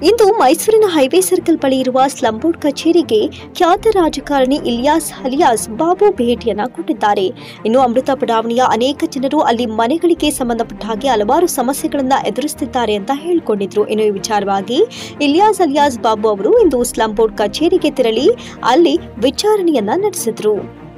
ಇಂದು ಮೈಸೂರಿನ highway circle ಬಳಿ ಇರುವ ಸ್ಲಂಬೋರ್ಡ್ ಕಚೇರಿಗೆ ಖ್ಯಾತ ರಾಜಕಾರಣಿ ಇಲಿಯಾಸ್ ಹಲಿಯಾಸ್ ಬಾಬು ಭೇಟಿಯನ್ನ ಕೊಟ್ಟಿದ್ದಾರೆ ಇನ್ನು ಅಮೃತ ಬಡಾವಣೆಯ ಅನೇಕ ಜನರು ಅಲ್ಲಿ ಮನೆಗಳಿಗೆ ಸಂಬಂಧಪಟ್ಟ ಹಾಗೆ ಹಲವಾರು ಸಮಸ್ಯೆಗಳನ್ನ ಎದುರಿಸುತ್ತಿದ್ದಾರೆ ಅಂತ ಹೇಳಿಕೊಂಡಿದ್ರು ಇನ್ನು ಈ ವಿಚಾರವಾಗಿ ಇಲಿಯಾಸ್ ಅಲಿಯಾಸ್ ಬಾಬು ಅವರು ಇಂದು ಸ್ಲಂಬೋರ್ಡ್ ಕಚೇರಿಗೆ ತೆರಳಿ ಅಲ್ಲಿ ವಿಚಾರಣೆಯನ್ನ ನಡೆಸಿದ್ರು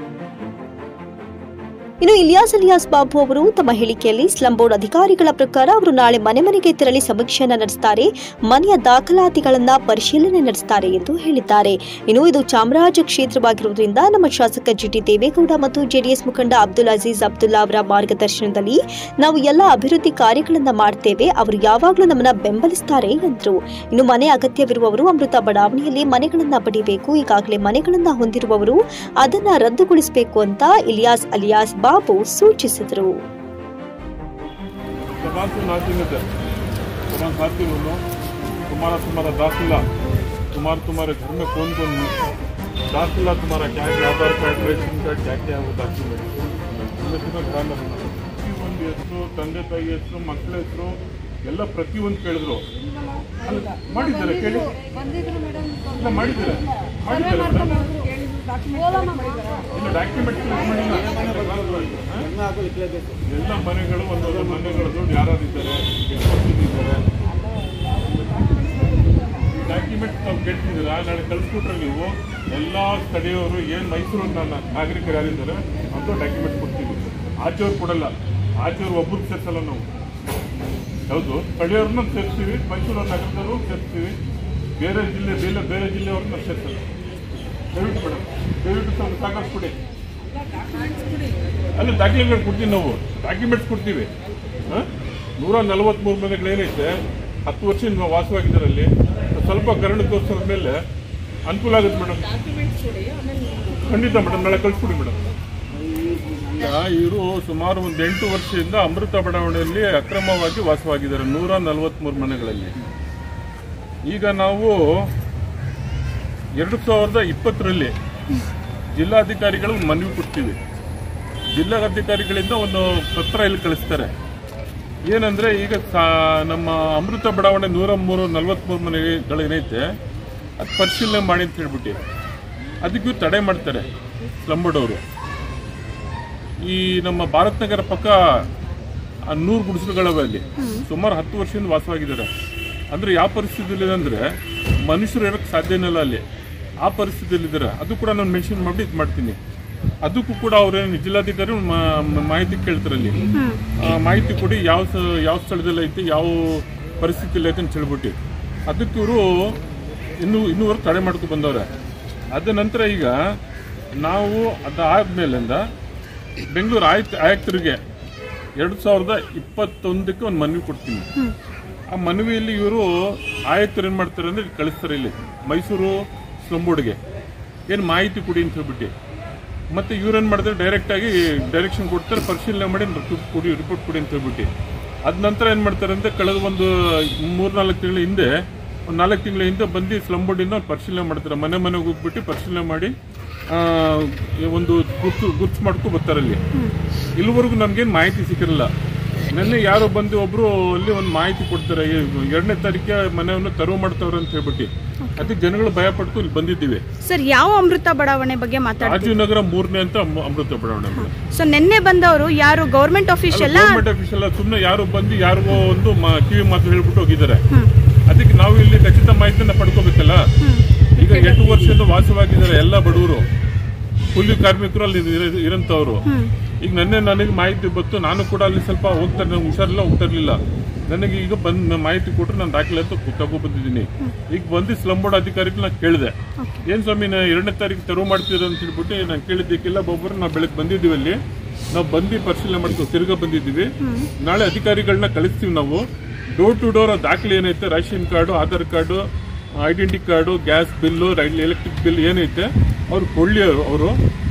ಇನ್ನು ಇಲಿಯಾಸ್ ಅಲಿಯಾಸ್ ಬಾಬು ಅವರು ತಮ್ಮ ಹೇಳಿಕೆಯಲ್ಲಿ ಸ್ಲಂ ಬೋರ್ಡ್ ಅಧಿಕಾರಿಗಳ ಪ್ರಕಾರ ಅವರು ನಾಳೆ ಮನೆ ಮನೆಗೆ ತೆರಳಿ ಸಮೀಕ್ಷೆಯನ್ನ ನಡೆಸುತ್ತಾರೆ ಮನೆಯ ದಾಖಲಾತಿಗಳನ್ನ ಪರಿಶೀಲನೆ ನಡೆಸುತ್ತಾರೆ ಎಂದು ಹೇಳಿದ್ದಾರೆ ಇನ್ನು ಇದು ಚಾಮರಾಜ ಕ್ಷೇತ್ರವಾಗಿರುವುದರಿಂದ ನಮ್ಮ ಶಾಸಕ ಜಿಟಿ ದೇವೇಗೌಡ ಮತ್ತು ಜೆಡಿಎಸ್ ಮುಖಂಡ ಅಬ್ದುಲ್ ಅಜೀಜ್ ಅಬ್ದುಲ್ಲಾ ಅವರ ಮಾರ್ಗದರ್ಶನದಲ್ಲಿ ನಾವು ಎಲ್ಲ ಅಭಿವೃದ್ಧಿ ಕಾರ್ಯಗಳನ್ನ ಮಾಡ್ತೇವೆ ಅವರು ಯಾವಾಗಲೂ ನಮ್ಮನ್ನ ಬೆಂಬಲಿಸುತ್ತಾರೆ ಎಂದರು ಇನ್ನು ಮನೆ ಅಗತ್ಯವಿರುವವರು ಅಮೃತ ಬಡಾವಣೆಯಲ್ಲಿ ಮನೆಗಳನ್ನ ಪಡೆಯಬೇಕು ಈಗಾಗಲೇ ಮನೆಗಳನ್ನ ಹೊಂದಿರುವವರು ಅದನ್ನ ರದ್ದುಗೊಳಿಸಬೇಕು ಅಂತ ಇಲಿಯಾಸ್ ಅಲಿಯಾಸ್ ಬಾಬು ಸೂಚಿಸಿದರು जबान से नाजिम है जबान खातिर बोलो तुम्हारा तुम्हारा दाखिला तुम्हारे तुम्हारे घर में कौन कौन है दाखिला तुम्हारा क्या है आधार कार्ड ರೇಷನ್ ಕಾರ್ಡ್ क्या क्या है वो ಡಾಕ್ಯುಮೆಂಟ್ ತುಂಬ ತುಂಬ ಧ್ಯಾನ ಪ್ರತಿಯೊಂದು ಹೆಸರು ತಂದೆ ತಾಯಿ ಹೆಸರು ಮಕ್ಕಳ ಹೆಸರು ಎಲ್ಲ ಪ್ರತಿಯೊಂದು ಕೇಳಿದ್ರು ಅಲ್ಲ, ಮಾಡಿದ್ದಾರೆ ಕೇಳಿ ಇಲ್ಲ ಮಾಡಿದ್ದಾರೆ ಮಾಡಿದ್ದಾರೆ ಮೇಡಮ್ ಇಲ್ಲ ಡಾಕ್ಯುಮೆಂಟ್ ಎಲ್ಲ ಮನೆಗಳು ಒಂದೊಂದು ಮನೆಗಳು ನೋಡಿ ಯಾರ್ಯಾರಿದ್ದಾರೆ ಇದ್ದಾರೆ ಡಾಕ್ಯುಮೆಂಟ್ ನಾವು ಕೇಳ್ತಿದ್ದೀರಾ ನಾಳೆ ಕಳಿಸ್ಬಿಟ್ರೆ ನೀವು ಎಲ್ಲ ಸ್ಥಳೀಯವರು ಏನು ಮೈಸೂರು ನನ್ನ ನಾಗರಿಕರು ಯಾರಿದ್ದಾರೆ ಅಂತ ಡಾಕ್ಯುಮೆಂಟ್ ಕೊಡ್ತೀವಿ ಆಚೆಯವ್ರು ಕೊಡಲ್ಲ ಆಚೆಯವ್ರು ಒಬ್ಬರು ಸೇರ್ಸಲ್ಲ ನಾವು ಹೌದು ಸ್ಥಳೀಯವ್ರನ್ನ ಸೇರಿಸ್ತೀವಿ ಮೈಸೂರು ನಗರದವರು ಸೇರಿಸ್ತೀವಿ ಬೇರೆ ಜಿಲ್ಲೆ ಬೇರೆ ಬೇರೆ ಜಿಲ್ಲೆಯವ್ರನ್ನ ಸೇರ್ಸಲ್ಲ ದಯವಿಟ್ಟು ಮೇಡಮ್ ದಯವಿಟ್ಟು ಸ್ವಲ್ಪ ಸಾಕಷ್ಟು ಅಲ್ಲ ದಾಖಲೆಗಳು ಕೊಡ್ತೀವಿ ನಾವು ಡಾಕ್ಯುಮೆಂಟ್ಸ್ ಕೊಡ್ತೀವಿ ಹಾಂ ನೂರ ನಲವತ್ತ್ಮೂರು ಮನೆಗಳು ಏನೈತೆ ಹತ್ತು ವರ್ಷದಿಂದ ವಾಸವಾಗಿದ್ದಾರೆ ಅಲ್ಲಿ ಸ್ವಲ್ಪ ಕರಡು ತೋರಿಸೋದ ಮೇಲೆ ಅನುಕೂಲ ಆಗುತ್ತೆ ಮೇಡಮ್ ಖಂಡಿತ ಮೇಡಮ್ ನಾಳೆ ಕಳಿಸ್ಕೊಡಿ ಮೇಡಮ್ ಈಗ ಇವರು ಸುಮಾರು ಒಂದು ಎಂಟು ವರ್ಷದಿಂದ ಅಮೃತ ಬಡಾವಣೆಯಲ್ಲಿ ಅಕ್ರಮವಾಗಿ ವಾಸವಾಗಿದ್ದಾರೆ ನೂರ ನಲವತ್ತ್ಮೂರು ಮನೆಗಳಲ್ಲಿ ಈಗ ನಾವು ಎರಡು ಸಾವಿರದ ಇಪ್ಪತ್ತರಲ್ಲಿ ಜಿಲ್ಲಾಧಿಕಾರಿಗಳು ಮನವಿ ಕೊಡ್ತೀವಿ ಜಿಲ್ಲಾಧಿಕಾರಿಗಳಿಂದ ಒಂದು ಪತ್ರ ಇಲ್ಲಿ ಕಳಿಸ್ತಾರೆ ಏನಂದ್ರೆ ಈಗ ಸಾ- ನಮ್ಮ ಅಮೃತ ಬಡಾವಣೆ ನೂರ ಮೂರು ನಲ್ವತ್ಮೂರು ಮನೆಗಳೇನೈತೆ ಅದು ಪರಿಶೀಲನೆ ಮಾಡಿ ಅಂತ ಹೇಳ್ಬಿಟ್ಟು ಅದಕ್ಕೂ ತಡೆ ಮಾಡ್ತಾರೆ ಸ್ಲಂಬಡವರು ಈ ನಮ್ಮ ಭಾರತ್ ನಗರ ಪಕ್ಕ ಆ ನೂರು ಗುಡಿಸಲುಗಳವೆ ಅಲ್ಲಿ ಸುಮಾರು ಹತ್ತು ವರ್ಷದಿಂದ ವಾಸವಾಗಿದ್ದಾರೆ ಅಂದ್ರೆ ಯಾವ ಪರಿಸ್ಥಿತಿಯಲ್ಲಿ ಅಂದ್ರೆ ಮನುಷ್ಯರು ಇರೋಕ್ಕೆ ಸಾಧ್ಯನೇ ಇಲ್ಲ ಅಲ್ಲಿ ಆ ಪರಿಸ್ಥಿತಿಯಲ್ಲಿದ್ದಾರೆ ಅದು ಕೂಡ ನಾನು ಮೆನ್ಷನ್ ಮಾಡಿ ಇದು ಮಾಡ್ತೀನಿ ಅದಕ್ಕೂ ಕೂಡ ಅವ್ರೇನು ಜಿಲ್ಲಾಧಿಕಾರಿ ಮಾ- ಮ- ಮಾಹಿತಿ ಕೇಳ್ತಾರೆ ಅಲ್ಲಿ ಆ, ಮಾಹಿತಿ ಕೊಡಿ ಯಾವ ಸ- ಯಾವ ಸ್ಥಳದಲ್ಲಿ ಐತಿ ಯಾವ ಪರಿಸ್ಥಿತಿಯಲ್ಲಿ ಐತೆ ಅಂತ ಹೇಳ್ಬಿಟ್ಟು ಅದಕ್ಕೆ ಇವರು ಇನ್ನೂ ಇನ್ನೂವರೆಗೆ ತಡೆ ಮಾಡ್ಕೊ ಬಂದವ್ರೆ ಅದ ನಂತರ ಈಗ ನಾವು ಅದಾದ್ಮೇಲಿಂದ ಬೆಂಗಳೂರು ಆಯುಕ್ತ ಆಯುಕ್ತರಿಗೆ ಎರಡು ಸಾವಿರದ ಇಪ್ಪತ್ತೊಂದಕ್ಕೆ ಒಂದು ಮನವಿ ಕೊಡ್ತೀನಿ ಆ ಮನವಿಯಲ್ಲಿ ಇವರು ಆಯುಕ್ತರು ಏನು ಮಾಡ್ತಾರೆ ಅಂದ್ರೆ ಇಲ್ಲಿ ಕಳಿಸ್ತಾರೆ ಇಲ್ಲಿ ಮೈಸೂರು ಸ್ಲಂಬೋರ್ಡ್ಗೆ ಏನು ಮಾಹಿತಿ ಕೊಡಿ ಅಂತ ಹೇಳ್ಬಿಟ್ಟು ಮತ್ತೆ ಇವ್ರೇನು ಮಾಡಿದ್ರೆ ಡೈರೆಕ್ಟ್ ಆಗಿ ಡೈರೆಕ್ಷನ್ ಕೊಡ್ತಾರೆ ಪರಿಶೀಲನೆ ಮಾಡಿ ರಿಪೋರ್ಟ್ ಕೊಡಿ ರಿಪೋರ್ಟ್ ಕೊಡಿ ಅಂತ ಹೇಳ್ಬಿಟ್ಟು ಅದ ನಂತರ ಏನು ಮಾಡ್ತಾರೆ ಅಂದ್ರೆ ಕಳೆದ ಒಂದು ಮೂರ್ನಾಲ್ಕು ತಿಂಗಳ ಹಿಂದೆ ಒಂದು ನಾಲ್ಕು ತಿಂಗಳ ಹಿಂದೆ ಬಂದು ಸ್ಲಂಬೋರ್ಡಿಂದ ಪರಿಶೀಲನೆ ಮಾಡ್ತಾರೆ ಮನೆ ಮನೆಗೆ ಹೋಗ್ಬಿಟ್ಟು ಪರಿಶೀಲನೆ ಮಾಡಿ ಆ, ಒಂದು ಗುರ್ತು ಗುರ್ತು ಮಾಡ್ಕೊ ಬರ್ತಾರೆ ಅಲ್ಲಿ ಇಲ್ಲಿವರೆಗೂ ನಮ್ಗೇನು ಮಾಹಿತಿ ಸಿಕ್ಕಿರಲ್ಲ ನೆನ್ನೆ ಯಾರೋ ಬಂದು ಒಬ್ರು ಅಲ್ಲಿ ಒಂದು ಮಾಹಿತಿ ಕೊಡ್ತಾರೆ ಈ ಎರಡನೇ ತಾರೀಕಿಗೆ ಮನೆಯನ್ನು ತೆರವು ಮಾಡ್ತಾವ್ರೆ ಅಂತ ಹೇಳ್ಬಿಟ್ಟು ಅದಕ್ಕೆ ಜನಗಳು ಭಯ ಪಟ್ಟು ಇಲ್ಲಿ ಬಂದಿದ್ದೀವಿ ಸರ್ ಯಾವ ಅಮೃತ ಬಡಾವಣೆ ಬಗ್ಗೆ ಮಾತಾಡ್ತೀವಿ ರಾಜೀವ್ ನಗರ ಮೂರನೇ ಅಂತ ಅಮ- ಅಮೃತ ಬಡಾವಣೆ ಸೊ ನಿನ್ನೆ ಬಂದವರು ಯಾರು ಗೌರ್ಮೆಂಟ್ ಆಫೀಷಿಯಲ್ ಗೌರ್ಮೆಂಟ್ ಆಫೀಸಲ್ಲ ಸುಮ್ಮನೆ ಯಾರು ಬಂದು ಯಾರಿಗೋ ಒಂದು ಮ- ಕಿವಿ ಮಾತು ಹೇಳ್ಬಿಟ್ಟು ಹೋಗಿದ್ದಾರೆ ಅದಕ್ಕೆ ನಾವು ಇಲ್ಲಿ ಖಚಿತ ಮಾಹಿತಿಯನ್ನ ಪಡ್ಕೋಬೇಕಲ್ಲ ಈಗ ಎಂಟು ವರ್ಷದಿಂದ ವಾಸವಾಗಿದ್ದಾರೆ ಎಲ್ಲ ಬಡವರು ಕೂಲಿ ಕಾರ್ಮಿಕರು ಅಲ್ಲಿ ಇರ- ಇರಂತವ್ರು ಈಗ ನನ್ನೆ ನನಗೆ ಮಾಹಿತಿ ಬಂತು ನಾನು ಕೂಡ ಅಲ್ಲಿ ಸ್ವಲ್ಪ ಹೋಗ್ತಾ ನಂಗೆ ಹುಷಾರಿಲ್ಲ ಹೋಗ್ತಾ ಇರ್ಲಿಲ್ಲ ನನಗೆ ಈಗ ಬಂದ್ ಮಾಹಿತಿ ಕೊಟ್ಟರೆ ನಾನು ದಾಖಲೆ ಅಂತ ತಗೋ ಬಂದಿದ್ದೀನಿ ಈಗ ಬಂದು ಸ್ಲಂಬೋರ್ಡ್ ಅಧಿಕಾರಿಗಳು ನಾನು ಕೇಳಿದೆ ಏನ್ ಸ್ವಾಮಿ ನಾ ಎರಡನೇ ತಾರೀಕು ತೆರವು ಮಾಡ್ತೀರ ಅಂತ ಹೇಳ್ಬಿಟ್ಟು ನಾನು ಕೇಳಿದ್ದಕ್ಕೆಲ್ಲ ಒಬ್ಬರು ನಾವು ಬೆಳಗ್ಗೆ ಬಂದಿದ್ದೀವಿ ಅಲ್ಲಿ ನಾವು ಬಂದು ಪರಿಶೀಲನೆ ಮಾಡ್ತೀವಿ ತಿರ್ಗಾ ಬಂದಿದ್ದೀವಿ ನಾಳೆ ಅಧಿಕಾರಿಗಳನ್ನ ಕಳಿಸ್ತೀವಿ ನಾವು ಡೋರ್ ಟು ಡೋರ್ ದಾಖಲೆ ಏನೈತೆ ration card Aadhaar card identity card gas bill electric bill ಏನೈತೆ ಅವ್ರು ಕೊಳ್ಳಿ ಅವರು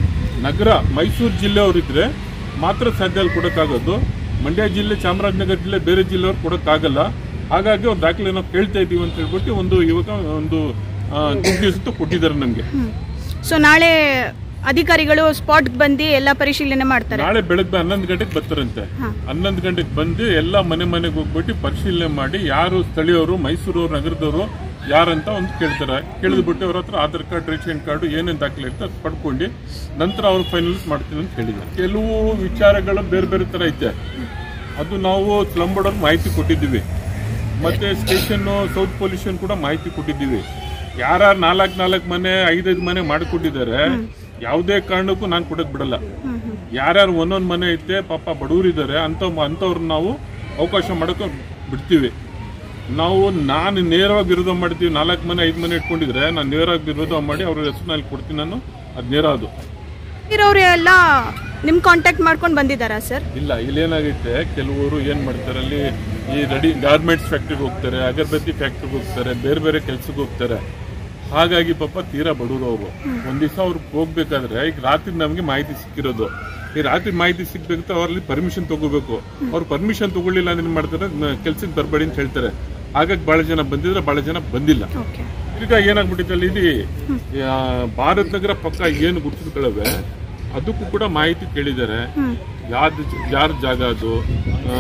ನಗರ ಮೈಸೂರು ಜಿಲ್ಲೆಯವರು ಇದ್ರೆ ಮಾತ್ರ ಸಾಧ್ಯ ಅಲ್ಲಿ ಕೊಡೋಕ್ಕಾಗೋದು ಮಂಡ್ಯ ಜಿಲ್ಲೆ ಚಾಮರಾಜನಗರ ಜಿಲ್ಲೆ ಬೇರೆ ಜಿಲ್ಲೆಯವ್ರು ಕೊಡೋಕ್ಕಾಗಲ್ಲ ಹಾಗಾಗಿ ಅವ್ರ ದಾಖಲೆ ನಾವು ಕೇಳ್ತಾ ಇದ್ದೀವಿ ಅಂತ ಹೇಳ್ಬಿಟ್ಟು ಒಂದು ಇವಾಗ ಒಂದು ದಿವಸ ಕೊಟ್ಟಿದ್ದಾರೆ ನಮಗೆ ಸೊ ನಾಳೆ ಅಧಿಕಾರಿಗಳು ಸ್ಪಾಟ್ ಬಂದು ಎಲ್ಲ ಪರಿಶೀಲನೆ ಮಾಡ್ತಾರೆ ನಾಳೆ ಬೆಳಗ್ಗೆ ಹನ್ನೊಂದು ಗಂಟೆಗೆ ಬರ್ತಾರಂತೆ ಹಾ. ಹನ್ನೊಂದು ಗಂಟೆಗೆ ಬಂದು ಎಲ್ಲ ಮನೆ ಮನೆಗೆ ಹೋಗ್ಬಿಟ್ಟು ಪರಿಶೀಲನೆ ಮಾಡಿ ಯಾರು ಸ್ಥಳೀಯರು ಮೈಸೂರು ನಗರದವರು ಯಾರಂತ ಒಂದು ಕೇಳ್ತಾರೆ ಕೇಳಿದ್ಬಿಟ್ಟು ಅವ್ರ ಹತ್ರ ಆಧಾರ್ ಕಾರ್ಡ್ ರೇಷನ್ ಕಾರ್ಡು ಏನೇನು ದಾಖಲೆ ಇರುತ್ತೆ ಅದು ಪಡ್ಕೊಂಡು ನಂತರ ಅವ್ರು ಫೈನಲ್ಸ್ ಮಾಡ್ತೀನಿ ಅಂತ ಹೇಳಿದ್ದಾರೆ ಕೆಲವು ವಿಚಾರಗಳು ಬೇರೆ ಬೇರೆ ತರ ಐತೆ ಅದು ನಾವು ಸ್ಲಮ್ ಬೋರ್ಡಲ್ಲಿ ಮಾಹಿತಿ ಕೊಟ್ಟಿದ್ದೀವಿ ಮತ್ತೆ ಸ್ಟೇಷನ್ ಸೌತ್ ಪೊಲ್ಯೂಷನ್ ಕೂಡ ಮಾಹಿತಿ ಕೊಟ್ಟಿದ್ದೀವಿ ಯಾರ್ಯಾರು ನಾಲ್ಕು ನಾಲ್ಕು ಮನೆ ಐದೈದು ಮನೆ ಮಾಡಿಕೊಟ್ಟಿದ್ದಾರೆ ಯಾವುದೇ ಕಾರಣಕ್ಕೂ ನಾನು ಕೊಡೋದು ಬಿಡಲ್ಲ ಯಾರ್ಯಾರು ಒಂದೊಂದು ಮನೆ ಐತೆ ಪಾಪ ಬಡವರಿದ್ದಾರೆ ಅಂತ ಅಂಥವ್ರನ್ನ ನಾವು ಅವಕಾಶ ಮಾಡೋಕೆ ಬಿಡ್ತೀವಿ ನಾವು ನಾನು ನೇರವಾಗಿ ವಿರೋಧ ಮಾಡ್ತೀವಿ ನಾಲ್ಕು ಮನೆ ಐದು ಮನೆ ಇಟ್ಕೊಂಡಿದ್ರೆ ನಾನು ನೇರವಾಗಿ ವಿರೋಧ ಮಾಡಿ ಅವ್ರ ಹೆಸರಿನಲ್ಲಿ ಕೊಡ್ತೀನಿ ನಾನು ಅದು ನೇರ ಅದು ಇರೋರು ಎಲ್ಲ ನಿಮ್ ಕಾಂಟ್ಯಾಕ್ಟ್ ಮಾಡ್ಕೊಂಡು ಬಂದಿದ್ದಾರಾ ಸರ್ ಇಲ್ಲ ಇಲ್ಲೇನಾಗೈತೆ ಕೆಲವರು ಏನ್ ಮಾಡ್ತಾರೆ ಅಲ್ಲಿ ಈ ರೆಡಿ ಗಾರ್ಮೆಂಟ್ಸ್ ಫ್ಯಾಕ್ಟ್ರಿಗೆ ಹೋಗ್ತಾರೆ ಅಗರಬತ್ತಿ ಫ್ಯಾಕ್ಟ್ರಿಗೆ ಹೋಗ್ತಾರೆ ಬೇರೆ ಬೇರೆ ಕೆಲ್ಸಕ್ಕೆ ಹೋಗ್ತಾರೆ ಹಾಗಾಗಿ ಪಾಪ ತೀರಾ ಬಡವರು ಅವರು ಒಂದ್ ದಿವಸ ಅವ್ರು ಹೋಗ್ಬೇಕಾದ್ರೆ ಈಗ ರಾತ್ರಿ ನಮಗೆ ಮಾಹಿತಿ ಸಿಕ್ಕಿರೋದು ಈ ರಾತ್ರಿ ಮಾಹಿತಿ ಸಿಗ್ಬೇಕು ಅವ್ರಲ್ಲಿ ಪರ್ಮಿಷನ್ ತಗೋಬೇಕು ಅವ್ರು ಪರ್ಮಿಷನ್ ತಗೊಳ್ಳಿಲ್ಲ ಅಂದ್ರೆ ಏನ್ ಮಾಡ್ತಾರೆ ಕೆಲ್ಸಕ್ಕೆ ಬರಬೇಡಿ ಅಂತ ಹೇಳ್ತಾರೆ ಹಾಗಾಗಿ ಬಹಳ ಜನ ಬಂದಿದ್ರೆ ಬಹಳ ಜನ ಬಂದಿಲ್ಲ ಓಕೆ ಈಗ ಏನಾಗ್ಬಿಟ್ಟಿದೆ ಅಲ್ಲಿ ಇದು ಆ, ಭಾರತ್ ನಗರ ಪಕ್ಕ ಏನು ಗುರುತಿಸ್ಕೊಳ್ಳವೆ ಅದಕ್ಕೂ ಕೂಡ ಮಾಹಿತಿ ಕೇಳಿದ್ದಾರೆ ಯಾವ್ದು ಯಾರ ಜಾಗ ಅದು ಆ,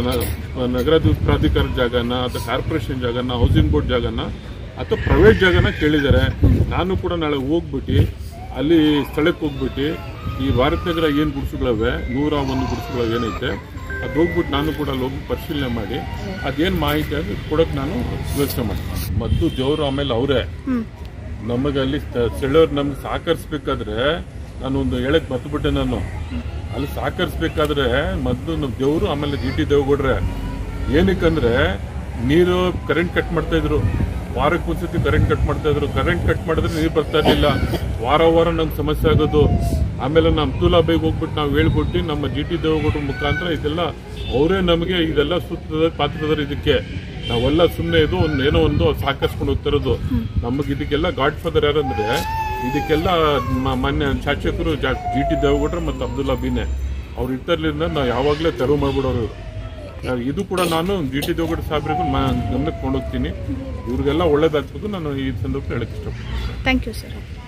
ನ- ನಗರಾಭಿವೃದ್ಧಿ ಪ್ರಾಧಿಕಾರ ಜಾಗನ ಅಥವಾ ಕಾರ್ಪೊರೇಷನ್ ಜಾಗನ ಹೌಸಿಂಗ್ ಬೋರ್ಡ್ ಜಾಗನ ಅಥವಾ ಪ್ರೈವೇಟ್ ಜಾಗನ ಕೇಳಿದ್ದಾರೆ ನಾನು ಕೂಡ ನಾಳೆ ಹೋಗ್ಬಿಟ್ಟು ಅಲ್ಲಿ ಸ್ಥಳಕ್ಕೆ ಹೋಗ್ಬಿಟ್ಟು ಈ ಭಾರತ್ ನಗರ ಏನು ಗುಡಿಸುಗಳವೆ ನೂರ ಒಂದು ಗುಡಿಸುಗಳು ಏನೈತೆ ಅದು ಹೋಗ್ಬಿಟ್ಟು ನಾನು ಕೂಡ ಅಲ್ಲಿ ಹೋಗಿ ಪರಿಶೀಲನೆ ಮಾಡಿ ಅದೇನು ಮಾಹಿತಿ ಅದು ಕೊಡೋಕೆ ನಾನು ವ್ಯವಸ್ಥೆ ಮಾಡ್ತೀನಿ ಮತ್ತು ದೇವರು ಆಮೇಲೆ ಅವರೇ ಹ್ಮ್ ನಮಗೆ ಅಲ್ಲಿ ಸ- ಸೆಳೆಯವ್ರು ನಮ್ಗೆ ಸಹಕರಿಸ್ಬೇಕಾದ್ರೆ ನಾನು ಒಂದು ಹೇಳಕ್ ಮರ್ತುಬಿಟ್ಟೆ ನಾನು ಅಲ್ಲಿ ಸಹಕರಿಸ್ಬೇಕಾದ್ರೆ ಮೊದಲು ನಮ್ಮ ದೇವರು ಆಮೇಲೆ ಜಿ ಟಿ ದೇವಗೌಡ್ರೆ ಏನಕ್ಕಂದ್ರೆ ನೀರು ಕರೆಂಟ್ ಕಟ್ ಮಾಡ್ತಾ ಇದ್ರು ವಾರಕ್ಕೆ ಒಂದ್ಸತಿ ಕರೆಂಟ್ ಕಟ್ ಮಾಡ್ತಾ ಇದ್ರು ಕರೆಂಟ್ ಕಟ್ ಮಾಡಿದ್ರೆ ನೀರು ಬರ್ತಾ ಇರಲಿಲ್ಲ ವಾರ ವಾರ ನಮ್ಗೆ ಸಮಸ್ಯೆ ಆಗೋದು ಆಮೇಲೆ ನಮ್ಮ ಅಬ್ದುಲ್ಲಾ ಬೇಗ್ ಹೋಗ್ಬಿಟ್ಟು ನಾವು ಹೇಳ್ಕೊಟ್ಟು ನಮ್ಮ ಜಿ ಟಿ ದೇವಗೌಡ್ರ ಮುಖಾಂತರ ಇದೆಲ್ಲ ಅವರೇ ನಮಗೆ ಇದೆಲ್ಲ ಸೂತ್ರದ ಪಾತ್ರದಾರ ಇದಕ್ಕೆ ನಾವೆಲ್ಲ ಸುಮ್ಮನೆ ಇದು ಒಂದು ಏನೋ ಒಂದು ಸಾಕಸ್ಕೊಂಡು ಹೋಗ್ತಿರೋದು ನಮಗೆ ಇದಕ್ಕೆಲ್ಲ ಗಾಡ್ ಫಾದರ್ ಯಾರಂದ್ರೆ ಇದಕ್ಕೆಲ್ಲ ಮ- ಮೊನ್ನೆ ಶಾಸಕರು ಜಿ ಟಿ ದೇವಗೌಡ್ರ ಮತ್ತು ಅಬ್ದುಲ್ಲಾ ಬೀನೆ ಅವ್ರು ಇರ್ತರ್ಲಿಂದ ನಾವು ಯಾವಾಗಲೇ ತೆರವು ಮಾಡ್ಬಿಡೋರು ನಾವು ಇದು ಕೂಡ ನಾನು ಜಿ ಟಿ ದೇವಗೌಡ ಸಾಹೇಬ್ರಿಗೂ ಗಮನಕ್ಕೆ ಕೊಂಡೋಗ್ತೀನಿ ಇವ್ರಿಗೆಲ್ಲ ಒಳ್ಳೇದಾಗ್ಬೇಕು ನಾನು ಈ ಸಂದರ್ಭ ಹೇಳಕ್ ಇಷ್ಟಪಡ್ತೀನಿ ಥ್ಯಾಂಕ್ ಯು ಸರ್